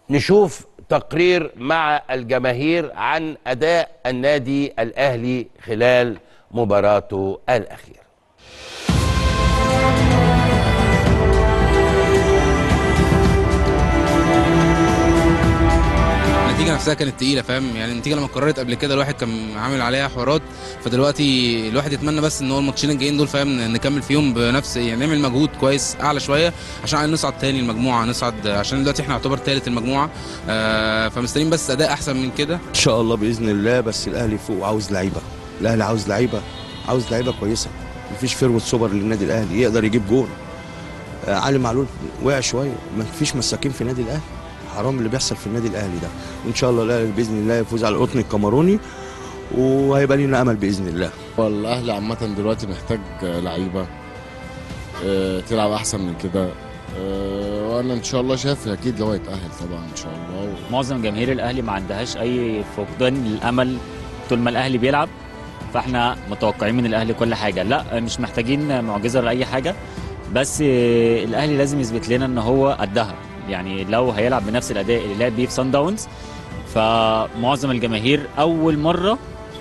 نشوف تقرير مع الجماهير عن اداء النادي الاهلي خلال مباراته الاخيره النتيجه نفسها كانت تقيله فاهم يعني النتيجه لما اتكررت قبل كده الواحد كان عامل عليها حوارات فدلوقتي الواحد يتمنى بس ان هو الماتشين الجايين دول فاهم نكمل فيهم بنفس يعني نعمل مجهود كويس اعلى شويه عشان عايزين نصعد تاني المجموعه نصعد عشان دلوقتي احنا نعتبر ثالث المجموعه آه فمستنيين بس اداء احسن من كده ان شاء الله باذن الله بس الاهلي فوق عاوز لعيبه الاهلي عاوز لعيبه عاوز لعيبه كويسه مفيش فيرود سوبر للنادي الاهلي يقدر يجيب جول آه، علي معلول وقع شويه مفيش مساكين في النادي الاهلي حرام اللي بيحصل في النادي الاهلي ده وان شاء الله الاهلي باذن الله يفوز على القطن الكاميروني وهيبقى لنا امل باذن الله والاهلي عامه دلوقتي محتاج لعيبه آه، تلعب احسن من كده آه، وانا ان شاء الله شايف اكيد اللي هو يتاهل طبعا ان شاء الله معظم جماهير الاهلي ما عندهاش اي فقدان للامل طول ما الاهلي بيلعب فاحنا متوقعين من الاهلي كل حاجه لا مش محتاجين معجزه ولا اي حاجه بس الاهلي لازم يثبت لنا ان هو قدها يعني لو هيلعب بنفس الاداء اللي لعب بيه في سان داونز فمعظم الجماهير اول مره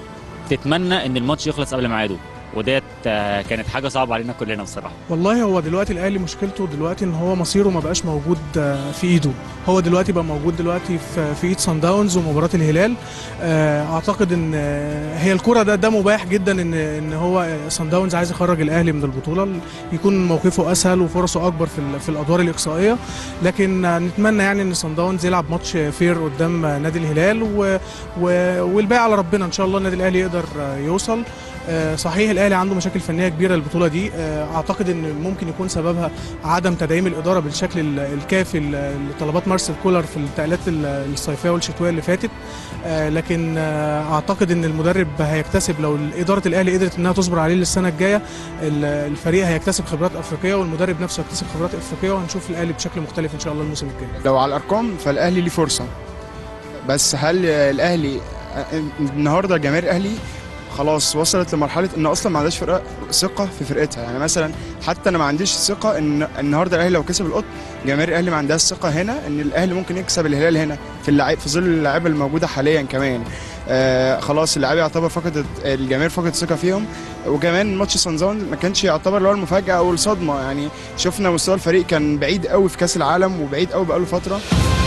تتمنى ان الماتش يخلص قبل ميعاده وديت آه، كانت حاجه صعبه علينا كلنا بصراحه والله هو دلوقتي الاهلي مشكلته دلوقتي ان هو مصيره ما بقاش موجود آه، في ايده هو دلوقتي بقى موجود دلوقتي في في ايد سان داونز ومباراه الهلال آه، اعتقد ان آه، هي الكره ده ده مباح جدا ان ان هو سان داونز عايز يخرج الاهلي من البطوله يكون موقفه اسهل وفرصه اكبر في ال- في الادوار الاقصائيه لكن آه، نتمنى يعني ان سان داونز يلعب ماتش فير قدام آه، نادي الهلال و و والباقي على ربنا ان شاء الله النادي الاهلي يقدر آه، يوصل آه، صحيح الاهلي عنده مشاكل فنيه كبيره للبطوله دي آه، اعتقد ان ممكن يكون سببها عدم تدعيم الاداره بالشكل ال- الكافي ل- لطلبات مارسيل كولر في الانتقالات ال- الصيفيه والشتويه اللي فاتت آه، لكن آه، اعتقد ان المدرب هيكتسب لو اداره الاهلي قدرت انها تصبر عليه للسنه الجايه ال- الفريق هيكتسب خبرات افريقيه والمدرب نفسه هيكتسب خبرات افريقيه وهنشوف الاهلي بشكل مختلف ان شاء الله الموسم الجاي لو على الارقام فالاهلي ليه فرصه بس هل الاهلي النهارده جماهير الاهلي خلاص وصلت لمرحله ان اصلا ما عندهاش فرقه ثقه في فرقتها يعني مثلا حتى انا ما عنديش ثقه ان النهارده الاهلي لو كسب القط جماهير الاهلي ما عندهاش ثقه هنا ان الاهلي ممكن يكسب الهلال هنا في اللعيب في ظل اللعيبه الموجوده حاليا كمان آه خلاص اللعيبه يعتبر فقدت الجماهير فقدت ثقه فيهم وكمان ماتش سان داونز ما كانش يعتبر اللي هو المفاجاه او الصدمه يعني شفنا مستوى الفريق كان بعيد قوي في كاس العالم وبعيد قوي بقاله فتره